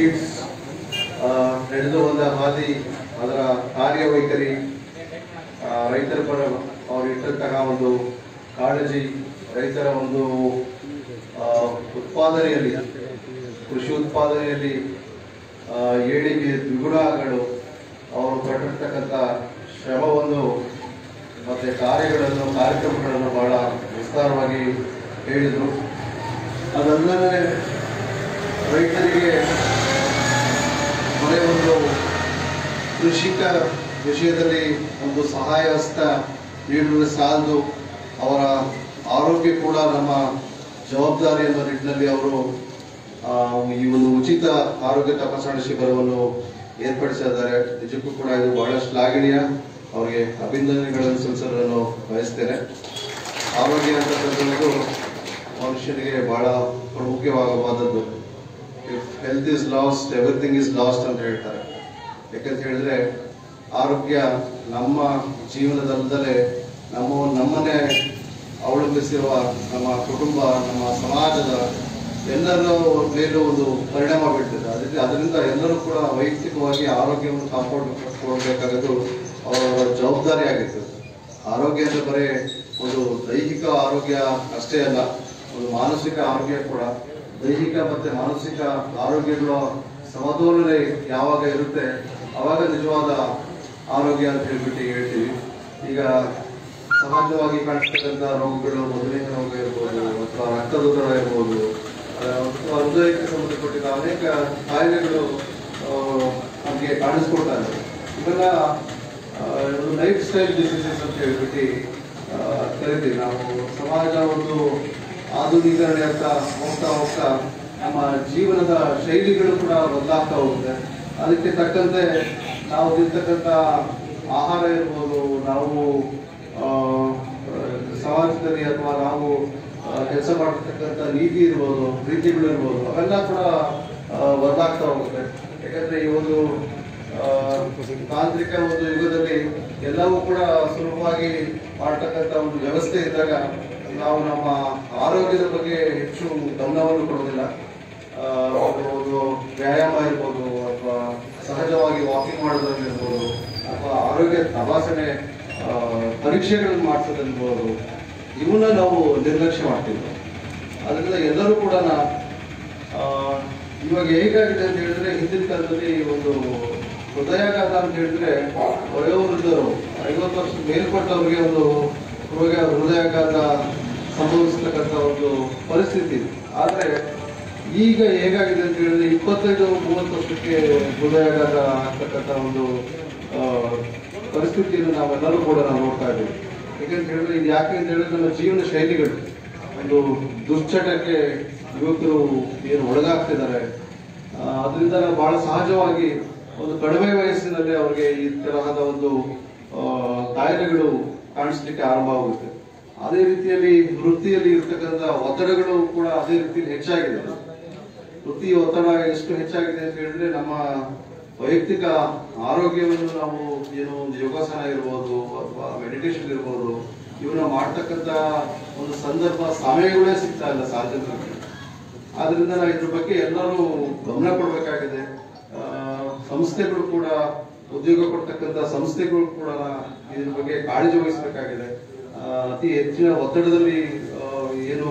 Seeds ನಡೆದು ಬಂದ ಹಾದಿ ಅದರ ಕಾರ್ಯವೈಖರಿ ಆ, ರೈತರ ಪರ ಅವರು ಇಟ್ಟಂತಹ ಒಂದು ಕಾಳಜಿ ರೈತರ ಒಂದು ಆ, ಉತ್ಪಾದನೆಯಲ್ಲಿ ಕೃಷಿ ಉತ್ಪಾದನೆಯಲ್ಲಿ ಆ, ಏಳಿಗೆ ದ್ವಿಗುಣ ಆಗಲು ಅವರು ಪಟ್ಟಿರ್ತಕ್ಕಂಥ ಶ್ರಮವನ್ನು ಮತ್ತೆ ಕಾರ್ಯಗಳನ್ನು ಕಾರ್ಯಕ್ರಮಗಳನ್ನು ಬಹಳ ವಿಸ್ತಾರವಾಗಿ ಹೇಳಿದರು ಅದಲ್ಲದೆ ರೈತರಿಗೆ ಮನೆ ಒಂದು ಕೃಷಿಕ ವಿಷಯದಲ್ಲಿ ಒಂದು ಸಹಾಯ ಹಸ್ತ ನೀಡುವುದು ಸಾಲದು ಅವರ ಆರೋಗ್ಯ ಕೂಡ ನಮ್ಮ ಜವಾಬ್ದಾರಿ ಅನ್ನೋ ನಿಟ್ಟಿನಲ್ಲಿ ಅವರು ಆ, ಈ ಒಂದು ಉಚಿತ ಆರೋಗ್ಯ ತಪಾಸಣಾ ಶಿಬಿರವನ್ನು ಏರ್ಪಡಿಸಿದ್ದಾರೆ ನಿಜಕ್ಕೂ ಕೂಡ ಇದು ಬಹಳ ಶ್ಲಾಘನೀಯ ಅವರಿಗೆ ಅಭಿನಂದನೆಗಳನ್ನು ಸಲ್ಲಿಸಲು ನಾನು ಬಯಸ್ತೇನೆ ಆರೋಗ್ಯ ಅಂತಕ್ಕಂಥದ್ದು ಮನುಷ್ಯನಿಗೆ ಬಹಳ ಪ್ರಮುಖವಾದದ್ದು if health is lost everything is lost ಅಂತ ಹೇಳ್ತಾರೆ ಯಾಕಂತ ಹೇಳಿದ್ರೆ ಆರೋಗ್ಯ ನಮ್ಮ ಜೀವನದಲ್ಲದೆ ನಮ್ಮ ನಮ್ಮನ್ನೇ ಅವಲಂಬಿಸಿರುವ ನಮ್ಮ ಕುಟುಂಬ ನಮ್ಮ ಸಮಾಜದ ಎಲ್ಲರ ಮೇಲೂ ಒಂದು ಪರಿಣಾಮ ಬೀಳ್ತದೆ ಅದರಿಂದ ಅದರಿಂದ ಎಲ್ಲರೂ ಕೂಡ ವೈಯಕ್ತಿಕವಾಗಿ ಆರೋಗ್ಯವನ್ನು ಕಾಪಾಡಿಕೊಳ್ಳಬೇಕಾಗೋದು ಅವರ ಜವಾಬ್ದಾರಿ ಆಗಿರ್ತದೆ ಆರೋಗ್ಯ ಅಂದ್ರೆ ಬರೀ ಒಂದು ದೈಹಿಕ ಆರೋಗ್ಯ ಅಷ್ಟೇ ಅಲ್ಲ ಒಂದು ಮಾನಸಿಕ ಆರೋಗ್ಯ ಕೂಡ ದೈಹಿಕ ಮತ್ತೆ ಮಾನಸಿಕ ಆರೋಗ್ಯಗಳ ಸಮತೋಲನೆ ಯಾವಾಗ ಇರುತ್ತೆ ಅವಾಗ ನಿಜವಾದ ಆರೋಗ್ಯ ಅಂತ ಹೇಳ್ಬಿಟ್ಟು ಹೇಳ್ತೀವಿ ಈಗ ಸಹಜವಾಗಿ ಕಾಣಿಸ್ತಕ್ಕಂಥ ರೋಗಗಳು ಮಧುಮೇಹ ರೋಗ ಇರ್ಬೋದು ಅಥವಾ ರಕ್ತದೊತ್ತಡ ಇರ್ಬೋದು ಆ, ಅಥವಾ ಹೃದಯಕ್ಕೆ ಸಂಬಂಧಪಟ್ಟಿದ ಅನೇಕ ಕಾಯಿಲೆಗಳು ಆ, ನಮಗೆ ಕಾಣಿಸ್ಕೊಳ್ತಾ ಇದ್ದಾವೆ ಇವೆಲ್ಲ ಲೈಫ್ ಸ್ಟೈಲ್ ಡಿಸೀಸಸ್ ಅಂತ ಹೇಳ್ಬಿಟ್ಟು ಆ, ಕರಿತೀವಿ ನಾವು ಸಮಾಜ ಒಂದು ಆಧುನೀಕರಣೆ ಅಂತ ಹೋಗ್ತಾ ಹೋಗ್ತಾ ನಮ್ಮ ಜೀವನದ ಶೈಲಿಗಳು ಕೂಡ ಬದಲಾಗ್ತಾ ಹೋಗುತ್ತೆ ಅದಕ್ಕೆ ತಕ್ಕಂತೆ ನಾವು ತಿಂತಕ್ಕಂಥ ಆಹಾರ ಇರ್ಬೋದು ನಾವು ಆ, ಸಮಾಜದಲ್ಲಿ ಅಥವಾ ನಾವು ಕೆಲಸ ಮಾಡತಕ್ಕಂಥ ನೀತಿ ಇರ್ಬೋದು ಪ್ರೀತಿಗಳು ಇರ್ಬೋದು ಅವೆಲ್ಲ ಕೂಡ ಆ, ಬದಲಾಗ್ತಾ ಹೋಗುತ್ತೆ ಯಾಕಂದ್ರೆ ಈ ಒಂದು ಆ, ತಾಂತ್ರಿಕ ಒಂದು ಯುಗದಲ್ಲಿ ಎಲ್ಲವೂ ಕೂಡ ಸುಲಭವಾಗಿ ಮಾಡ್ತಕ್ಕಂಥ ಒಂದು ವ್ಯವಸ್ಥೆ ಇದ್ದಾಗ ನಾವು ನಮ್ಮ ಆರೋಗ್ಯದ ಬಗ್ಗೆ ಹೆಚ್ಚು ಗಮನವನ್ನು ಕೊಡೋದಿಲ್ಲ ಆ, ಒಂದು ಒಂದು ವ್ಯಾಯಾಮ ಇರ್ಬೋದು ಅಥವಾ ಸಹಜವಾಗಿ ವಾಕಿಂಗ್ ಮಾಡೋದ್ರಲ್ಲಿರ್ಬೋದು ಅಥವಾ ಆರೋಗ್ಯ ತಪಾಸಣೆ ಆ, ಪರೀಕ್ಷೆಗಳನ್ನು ಮಾಡಿಸೋದಿರ್ಬೋದು ಇವನ್ನ ನಾವು ನಿರ್ಲಕ್ಷ್ಯ ಮಾಡ್ತೀವಿ ಅದರಿಂದ ಎಲ್ಲರೂ ಕೂಡ ನಾ- ಆ, ಇವಾಗ ಹೇಗಾಗಿದೆ ಅಂತ ಹೇಳಿದ್ರೆ ಹಿಂದಿನ ಕಾಲದಲ್ಲಿ ಒಂದು ಹೃದಯಾಘಾತ ಅಂತ ಹೇಳಿದ್ರೆ ವಯೋವೃದ್ಧರು ಐವತ್ತು ವರ್ಷ ಮೇಲ್ಪಟ್ಟವರಿಗೆ ಒಂದು ಹೃದಯ ಹೃದಯಾಘಾತ ಸಂಭವಿಸ್ತಕ್ಕಂಥ ಒಂದು ಪರಿಸ್ಥಿತಿ ಇದೆ. ಆದ್ರೆ ಈಗ ಹೇಗಾಗಿದೆ ಅಂತ ಹೇಳಿದ್ರೆ ಇಪ್ಪತ್ತೈದು ಮೂವತ್ತು ವರ್ಷಕ್ಕೆ ಹೃದಯಾಘಾತ ಆಗ್ತಕ್ಕಂಥ ಒಂದು ಆ, ಪರಿಸ್ಥಿತಿಯನ್ನು ನಾವೆಲ್ಲರೂ ಕೂಡ ನಾವು ನೋಡ್ತಾ ಇದ್ದೀವಿ ಯಾಕಂತ ಹೇಳಿದ್ರೆ ಇದು ಯಾಕೆ ಅಂತ ಹೇಳಿದ್ರೆ ನಮ್ಮ ಜೀವನ ಶೈಲಿಗಳು ಒಂದು ದುಶ್ಚಟಕ್ಕೆ ಯುವಕರು ಏನು ಒಳಗಾಗ್ತಿದ್ದಾರೆ ಆ, ಅದರಿಂದ ಬಹಳ ಸಹಜವಾಗಿ ಒಂದು ಕಡಿಮೆ ವಯಸ್ಸಿನಲ್ಲಿ ಅವರಿಗೆ ಈ ತರಹದ ಒಂದು ಆ, ಕಾಯಿಲೆಗಳು ಕಾಣಿಸ್ಲಿಕ್ಕೆ ಆರಂಭ ಆಗುತ್ತೆ ಅದೇ ರೀತಿಯಲ್ಲಿ ವೃತ್ತಿಯಲ್ಲಿ ಇರ್ತಕ್ಕಂಥ ಒತ್ತಡಗಳು ಕೂಡ ಅದೇ ರೀತಿಯಲ್ಲಿ ಹೆಚ್ಚಾಗಿದೆ ವೃತ್ತಿ ಒತ್ತಡ ಎಷ್ಟು ಹೆಚ್ಚಾಗಿದೆ ಅಂತ ಹೇಳಿದ್ರೆ ನಮ್ಮ ವೈಯಕ್ತಿಕ ಆರೋಗ್ಯವನ್ನು ನಾವು ಏನು ಒಂದು ಯೋಗಾಸನ ಇರ್ಬೋದು ಅಥವಾ ಮೆಡಿಟೇಷನ್ ಇರ್ಬೋದು ಇವನ್ನ ಮಾಡ್ತಕ್ಕಂಥ ಒಂದು ಸಂದರ್ಭ ಸಮಯಗಳೇ ಸಿಗ್ತಾ ಇಲ್ಲ ಸಾರ್ವಜನಿಕರಿಗೆ ಆದ್ರಿಂದ ನಾವು ಇದ್ರ ಬಗ್ಗೆ ಎಲ್ಲರೂ ಗಮನ ಕೊಡಬೇಕಾಗಿದೆ ಆ, ಸಂಸ್ಥೆಗಳು ಕೂಡ ಉದ್ಯೋಗ ಕೊಡ್ತಕ್ಕಂಥ ಸಂಸ್ಥೆಗಳು ಕೂಡ ಇದ್ರ ಬಗ್ಗೆ ಕಾಳಜಿ ವಹಿಸಬೇಕಾಗಿದೆ ಆ, ಅತಿ ಹೆಚ್ಚಿನ ಒತ್ತಡದಲ್ಲಿ ಆ, ಏನು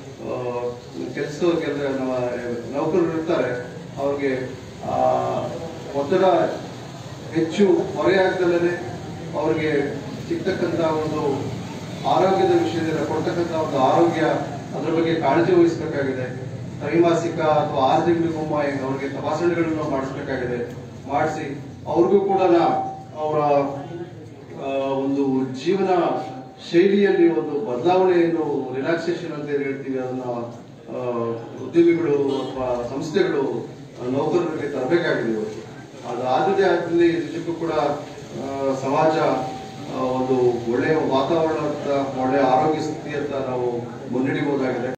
ಕೆಲಸ ನಮ್ಮ ನೌಕರರು ಇರ್ತಾರೆ ಅವ್ರಿಗೆ ಆ, ಒತ್ತಡ ಹೆಚ್ಚು ಹೊರೆಯಾಗ್ದಲೇ ಅವ್ರಿಗೆ ಸಿಗ್ತಕ್ಕಂಥ ಒಂದು ಆರೋಗ್ಯದ ವಿಷಯದಲ್ಲಿ ಕೊಡ್ತಕ್ಕಂಥ ಒಂದು ಆರೋಗ್ಯ ಅದ್ರ ಬಗ್ಗೆ ಕಾಳಜಿ ವಹಿಸಬೇಕಾಗಿದೆ ತ್ರೈಮಾಸಿಕ ಅಥವಾ ಆರು ತಿಂಗಳಿಗೊಮ್ಮ ಅವ್ರಿಗೆ ತಪಾಸಣೆಗಳನ್ನು ಮಾಡಿಸ್ಬೇಕಾಗಿದೆ ಮಾಡಿಸಿ ಅವ್ರಿಗೂ ಕೂಡ ನಾ- ಅವರ ಆ, ಒಂದು ಜೀವನ ಶೈಲಿಯಲ್ಲಿ ಒಂದು ಬದಲಾವಣೆಯನ್ನು ರಿಲ್ಯಾಕ್ಸೇಷನ್ ಅಂತ ಏನ್ ಹೇಳ್ತೀವಿ ಅದನ್ನ ಆ, ಉದ್ಯಮಿಗಳು ಅಥವಾ ಸಂಸ್ಥೆಗಳು ಆ, ನೌಕರರಿಗೆ ತರಬೇಕಾಗಿದೆ ಇವತ್ತು ಅದು ಆದ್ಯತೆ ಆದ್ಮೇಲೆ ನಿಜಕ್ಕೂ ಕೂಡ ಆ, ಸಮಾಜ ಆ, ಒಂದು ಒಳ್ಳೆಯ ವಾತಾವರಣ ಒಳ್ಳೆಯ ಆರೋಗ್ಯ ಸ್ಥಿತಿಯತ್ತ ನಾವು ಮುನ್ನಡೆಯಬಹುದಾಗಿದೆ